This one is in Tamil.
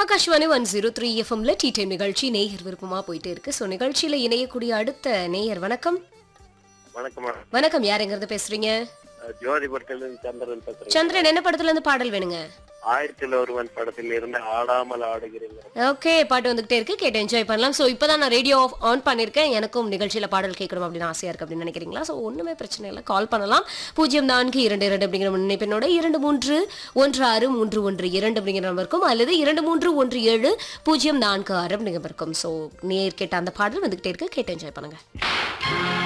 ஆகாஷ்வாணி ஒன் ஜீரோ த்ரீ எஃப்எம்ல டி டைம் நிகழ்ச்சி நேயர் விருப்பமா போயிட்டே இருக்கு ஸோ நிகழ்ச்சியில இணையக்கூடிய அடுத்த நேயர் வணக்கம் வணக்கம் மேடம் வணக்கம் யார் எங்கிறது பேசுறீங்க அஹ் ஜோதிபுரத்திலிருந்து சந்திரன் பேசுறேன் சந்திரன் என்ன படத்துல இருந்து பாடல் வேணுங்க ஆயிரத்தில் ஒருவன் படத்தில் இருந்து ஆடாமல் ஆடுகிறேன் ஓகே பாட்டு வந்துகிட்டே இருக்கு கேட்டு என்ஜாய் பண்ணலாம் ஸோ இப்போதான் நான் ரேடியோ ஆஃப் ஆன் பண்ணியிருக்கேன் எனக்கும் நிகழ்ச்சியில் பாடல் கேட்கணும் அப்படின்னு ஆசையாக இருக்கு அப்படின்னு நினைக்கிறீங்களா ஸோ ஒன்றுமே பிரச்சனை இல்லை கால் பண்ணலாம் பூஜ்ஜியம் நான்கு இரண்டு இரண்டு அப்படிங்கிற முன்னிப்பெண்ணோட இரண்டு மூன்று ஒன்று ஆறு மூன்று ஒன்று இரண்டு அப்படிங்கிற நம்பருக்கும் அல்லது இரண்டு மூன்று ஒன்று ஏழு பூஜ்ஜியம் நான்கு ஆறு அப்படிங்கிற நம்பருக்கும் ஸோ நேர் கேட்ட அந்த பாடல் வந்துகிட்டே இருக்கு கேட்டு என்ஜாய் பண்ணுங்க